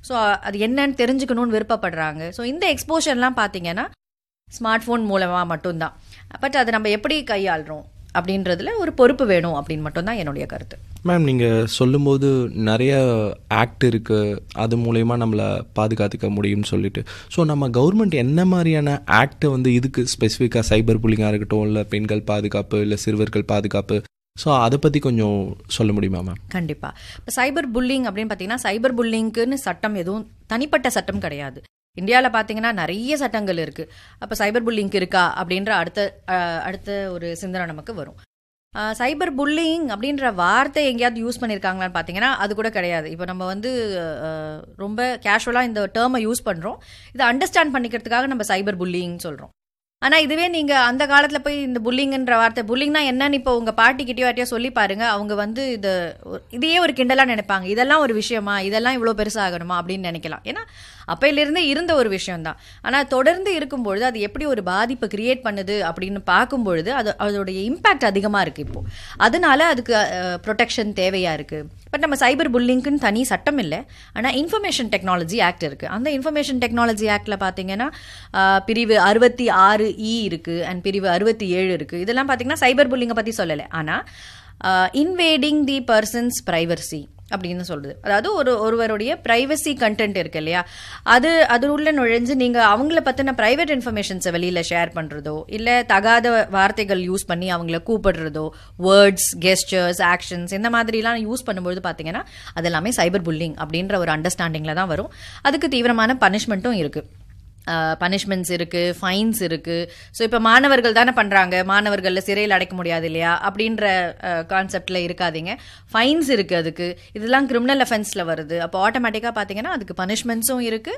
so அது என்னன்னு தெரிஞ்சுக்கணும்னு விருப்பப்படுறாங்க ஸோ இந்த எக்ஸ்போஷர்லாம் பார்த்தீங்கன்னா ஸ்மார்ட் ஃபோன் மூலமாக மட்டும்தான் பட் அதை நம்ம எப்படி கையாளுறோம் அப்படின்றதுல ஒரு பொறுப்பு வேணும் அப்படின்னு மட்டும்தான் என்னுடைய கருத்து மேம் நீங்கள் சொல்லும்போது நிறைய ஆக்ட் இருக்குது அது மூலயமா நம்மளை பாதுகாத்துக்க முடியும்னு சொல்லிட்டு ஸோ நம்ம கவர்மெண்ட் என்ன மாதிரியான ஆக்ட் வந்து இதுக்கு ஸ்பெசிஃபிக்காக சைபர் புல்லிங்காக இருக்கட்டும் இல்லை பெண்கள் பாதுகாப்பு இல்லை சிறுவர்கள் பாதுகாப்பு ஸோ அதை பற்றி கொஞ்சம் சொல்ல முடியுமா மேம் கண்டிப்பா இப்போ சைபர் புல்லிங் அப்படின்னு பார்த்தீங்கன்னா சைபர் புல்லிங்க்குன்னு சட்டம் எதுவும் தனிப்பட்ட சட்டம் கிடையாது இந்தியாவில் பார்த்தீங்கன்னா நிறைய சட்டங்கள் இருக்கு அப்போ சைபர் புல்லிங்க் இருக்கா அப்படின்ற அடுத்த அஹ், அடுத்த ஒரு சிந்தனை நமக்கு வரும் சைபர் புல்லிங் அப்படின்ற வார்த்தை எங்கேயாவது யூஸ் பண்ணியிருக்காங்களான்னு பார்த்தீங்கன்னா அது கூட கிடையாது இப்போ நம்ம வந்து அஹ், ரொம்ப கேஷுவலாக இந்த டேர்மை யூஸ் பண்ணுறோம் இதை அண்டர்ஸ்டாண்ட் பண்ணிக்கிறதுக்காக நம்ம சைபர் புல்லிங் சொல்கிறோம் ஆனால் இதுவே நீங்கள் அந்த காலத்தில் போய் இந்த புல்லிங்கன்ற வார்த்தை புல்லிங்னா என்னன்னு இப்போ உங்கள் பாட்டிக்கிட்டயோ யார்ட்டையோ சொல்லி பாருங்க அவங்க வந்து இது ஒரு- இதையே ஒரு கிண்டலாக நினைப்பாங்க இதெல்லாம் ஒரு விஷயமா இதெல்லாம் இவ்வளோ பெருசாகணுமா அப்படின்னு நினைக்கலாம் ஏன்னா அப்பையிலிருந்தே இருந்த ஒரு விஷயம்தான் ஆனால் தொடர்ந்து இருக்கும்பொழுது அது எப்படி ஒரு பாதிப்பை கிரியேட் பண்ணுது அப்படின்னு பார்க்கும்பொழுது அது அதோடைய இம்பேக்ட் அதிகமாக இருக்குது இப்போ அதனால அதுக்கு ப்ரொடெக்ஷன் தேவையாக இருக்குது பட் நம்ம சைபர் புல்லிங்க்குன்னு தனி சட்டம் இல்லை ஆனால் இன்ஃபர்மேஷன் டெக்னாலஜி ஆக்ட் இருக்குது அந்த இன்ஃபர்மேஷன் டெக்னாலஜி ஆக்டில் பார்த்தீங்கன்னா ஆஹ், பிரிவு அறுபத்தி ஆறு இ இருக்குது அண்ட் பிரிவு அறுபத்தி ஏழு இருக்குது இதெல்லாம் பார்த்தீங்கன்னா சைபர் புல்லிங்கை பற்றி சொல்லலை ஆனால் இன்வேடிங் தி பர்சன்ஸ் ப்ரைவர்சி அப்படின்னு சொல்றது அதாவது ஒரு ஒருவருடைய பிரைவசி கண்டென்ட் இருக்கு இல்லையா அது அது உள்ள நுழைஞ்சு நீங்க அவங்கள பத்தின பிரைவேட் இன்ஃபர்மேஷன்ஸை வெளியில ஷேர் பண்றதோ இல்ல தகாத வார்த்தைகள் யூஸ் பண்ணி அவங்கள கூப்பிடுறதோ வேர்ட்ஸ் கெஸ்டர்ஸ் ஆக்ஷன்ஸ் இந்த மாதிரிலாம் யூஸ் பண்ணும்போது பாத்தீங்கன்னா அது எல்லாமே சைபர் புல்லிங் அப்படின்ற ஒரு அண்டர்ஸ்டாண்டிங்ல தான் வரும் அதுக்கு தீவிரமான பனிஷ்மெண்ட்டும் இருக்கு பனிஷ்மெண்ட்ஸ் இருக்கு ஃபைன்ஸ் இருக்கு ஸோ இப்போ மாணவர்கள் தானே பண்றாங்க மாணவர்களில் சிறையில் அடைக்க முடியாது இல்லையா அப்படின்ற கான்செப்ட்ல இருக்காதீங்க ஃபைன்ஸ் இருக்கு அதுக்கு இதெல்லாம் கிரிமினல் அஃபென்ஸ்ல வருது அப்போ ஆட்டோமேட்டிக்காக பார்த்தீங்கன்னா அதுக்கு பனிஷ்மெண்ட்ஸும் இருக்கு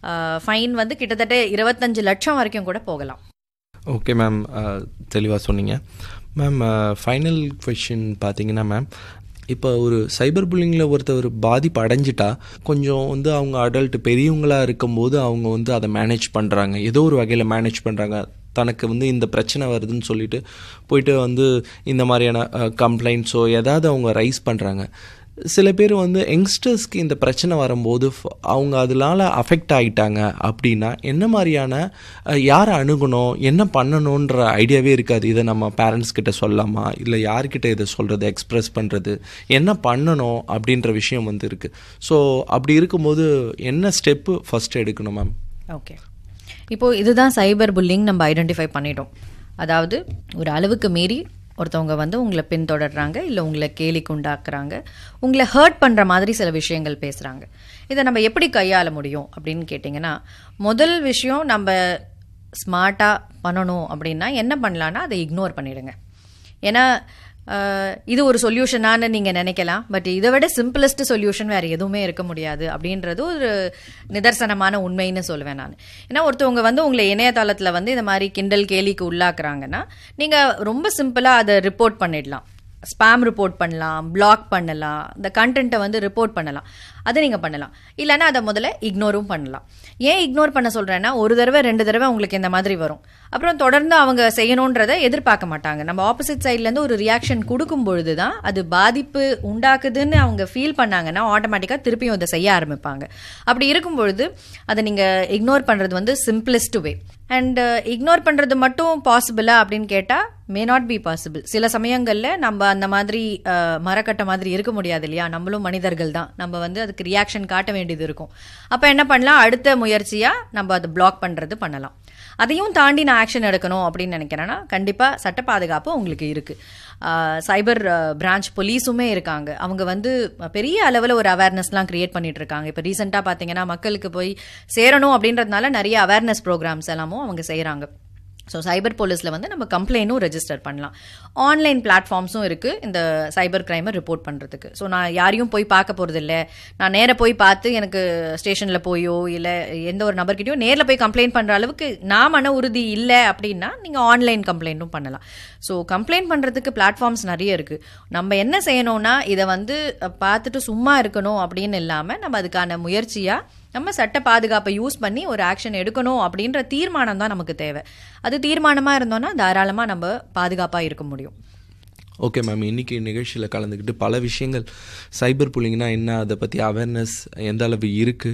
ஃபைன் வந்து கிட்டத்தட்ட இருபத்தஞ்சு லட்சம் வரைக்கும் கூட போகலாம் ஓகே மேம் தெளிவாக சொன்னீங்க மேம் ஃபைனல் கொஷின் பார்த்தீங்கன்னா மேம் இப்போ ஒரு சைபர் புல்லிங்கில் ஒருத்தர் பாதிப்பு அடைஞ்சிட்டா கொஞ்சம் வந்து அவங்க அடல்ட் பெரியவங்களாக இருக்கும்போது அவங்க வந்து அதை மேனேஜ் பண்ணுறாங்க ஏதோ ஒரு வகையில் மேனேஜ் பண்ணுறாங்க தனக்கு வந்து இந்த பிரச்சனை வருதுன்னு சொல்லிட்டு போயிட்டு வந்து இந்த மாதிரியான கம்ப்ளைண்ட்ஸோ ஏதாவது அவங்க ரைஸ் பண்ணுறாங்க சில பேர் வந்து யங்ஸ்டர்ஸ்க்கு இந்த பிரச்சனை வரும்போது ஃப- அவங்க அதனால அஃபெக்ட் ஆகிட்டாங்க அப்படின்னா என்ன மாதிரியான அஹ், யாரை அணுகணும் என்ன பண்ணணுன்ற ஐடியாவே இருக்காது இதை நம்ம பேரண்ட்ஸ் கிட்ட சொல்லலாமா இல்லை யார்கிட்ட இதை சொல்கிறது எக்ஸ்ப்ரெஸ் பண்ணுறது என்ன பண்ணணும் அப்படின்ற விஷயம் வந்து இருக்குது ஸோ அப்படி இருக்கும்போது என்ன ஸ்டெப்பு ஃபஸ்ட் எடுக்கணும் மேம் ஓகே இப்போ இதுதான் சைபர் புல்லிங் நம்ம ஐடென்டிஃபை பண்ணிட்டோம் அதாவது ஒரு அளவுக்கு மீறி ஒருத்தவங்க வந்து உங்களை பின்தொடர்றாங்க இல்லை உங்களை கேலிக்கு உண்டாக்குறாங்க உங்களை ஹர்ட் பண்ணுற மாதிரி சில விஷயங்கள் பேசுகிறாங்க இதை நம்ம எப்படி கையாள முடியும் அப்படின்னு கேட்டிங்கன்னா முதல் விஷயம் நம்ம ஸ்மார்ட்டாக பண்ணணும் அப்படின்னா என்ன பண்ணலான்னா அதை இக்னோர் பண்ணிடுங்க ஏன்னா அஹ், இது ஒரு சொல்யூஷனான்னு நீங்கள் நினைக்கலாம் பட் இதை விட சிம்பிளஸ்ட் சொல்யூஷன் வேறு எதுவுமே இருக்க முடியாது அப்படின்றது ஒரு நிதர்சனமான உண்மைன்னு சொல்லுவேன் நான் ஏன்னா ஒருத்தவங்க வந்து உங்களை இணையதளத்தில் வந்து இந்த மாதிரி கிண்டல் கேலிக்கு உள்ளாக்குறாங்கன்னா நீங்கள் ரொம்ப சிம்பிளாக அதை ரிப்போர்ட் பண்ணிடலாம் ஸ்பாம் ரிப்போர்ட் பண்ணலாம் பிளாக் பண்ணலாம் இந்த கண்டென்ட்டை வந்து ரிப்போர்ட் பண்ணலாம் அதை நீங்கள் பண்ணலாம் இல்லைன்னா அதை முதல்ல இக்னோரும் பண்ணலாம் ஏன் இக்னோர் பண்ண சொல்கிறேன்னா ஒரு தடவை ரெண்டு தடவை உங்களுக்கு இந்த மாதிரி வரும் அப்புறம் தொடர்ந்து அவங்க செய்யணுன்றதை எதிர்பார்க்க மாட்டாங்க நம்ம ஆப்போசிட் சைட்லேருந்து ஒரு ரியாக்ஷன் கொடுக்கும் பொழுது தான் அது பாதிப்பு உண்டாக்குதுன்னு அவங்க ஃபீல் பண்ணாங்கன்னா ஆட்டோமேட்டிக்காக திருப்பியும் அதை செய்ய ஆரம்பிப்பாங்க அப்படி இருக்கும் பொழுது அதை நீங்கள் இக்னோர் பண்ணுறது வந்து சிம்பிளஸ்ட் வே அண்ட் இக்னோர் பண்ணுறது மட்டும் பாசிபிளா அப்படின்னு கேட்டால் மே நாட் பி பாசிபிள் சில சமயங்களில் நம்ம அந்த மாதிரி அஹ், மரக்கட்ட மாதிரி இருக்க முடியாது இல்லையா நம்மளும் மனிதர்கள் தான் நம்ம வந்து அதுக்கு ரியாக்ஷன் காட்ட வேண்டியது இருக்கும் அப்போ என்ன பண்ணலாம் அடுத்த முயற்சியாக நம்ம அதை பிளாக் பண்ணுறது பண்ணலாம் அதையும் தாண்டி நான் ஆக்ஷன் எடுக்கணும் அப்படின்னு நினைக்கிறேன்னா கண்டிப்பாக சட்ட பாதுகாப்பு உங்களுக்கு இருக்குது சைபர் பிரான்ச் போலீஸுமே இருக்காங்க அவங்க வந்து பெரிய அளவில் ஒரு அவேர்னஸ்லாம் கிரியேட் பண்ணிட்டு இருக்காங்க இப்போ ரீசெண்டாக பார்த்தீங்கன்னா மக்களுக்கு போய் சேரணும் அப்படின்றதுனால நிறைய அவேர்னஸ் ப்ரோக்ராம்ஸ் எல்லாமும் அவங்க செய்கிறாங்க ஸோ சைபர் போலீஸில் வந்து நம்ம கம்ப்ளைண்ட்டும் ரெஜிஸ்டர் பண்ணலாம் ஆன்லைன் பிளாட்ஃபார்ம்ஸும் இருக்குது இந்த சைபர் கிரைமை ரிப்போர்ட் பண்ணுறதுக்கு ஸோ நான் யாரையும் போய் பார்க்க போகிறது இல்லை நான் நேராக போய் பார்த்து எனக்கு ஸ்டேஷனில் போயோ இல்லை எந்த ஒரு நபர்கிட்டயோ நேரில் போய் கம்ப்ளைண்ட் பண்ணுற அளவுக்கு நான் மன உறுதி இல்லை அப்படின்னா நீங்கள் ஆன்லைன் கம்ப்ளைண்ட்டும் பண்ணலாம் ஸோ கம்ப்ளைண்ட் பண்ணுறதுக்கு பிளாட்ஃபார்ம்ஸ் நிறைய இருக்குது நம்ம என்ன செய்யணும்னா இதை வந்து அஹ், பார்த்துட்டு சும்மா இருக்கணும் அப்படின்னு இல்லாமல் நம்ம அதுக்கான முயற்சியாக நம்ம சட்ட பாதுகாப்பை யூஸ் பண்ணி ஒரு ஆக்ஷன் எடுக்கணும் அப்படின்ற தீர்மானம் தான் நமக்கு தேவை அது தீர்மானமாக இருந்தோம்னா தாராளமாக நம்ம பாதுகாப்பாக இருக்க முடியும் ஓகே மேம் இன்றைக்கி நிகழ்ச்சியில் கலந்துக்கிட்டு பல விஷயங்கள் சைபர் புல்லிங்னா என்ன அதை பற்றி அவேர்னஸ் எந்த அளவு இருக்குது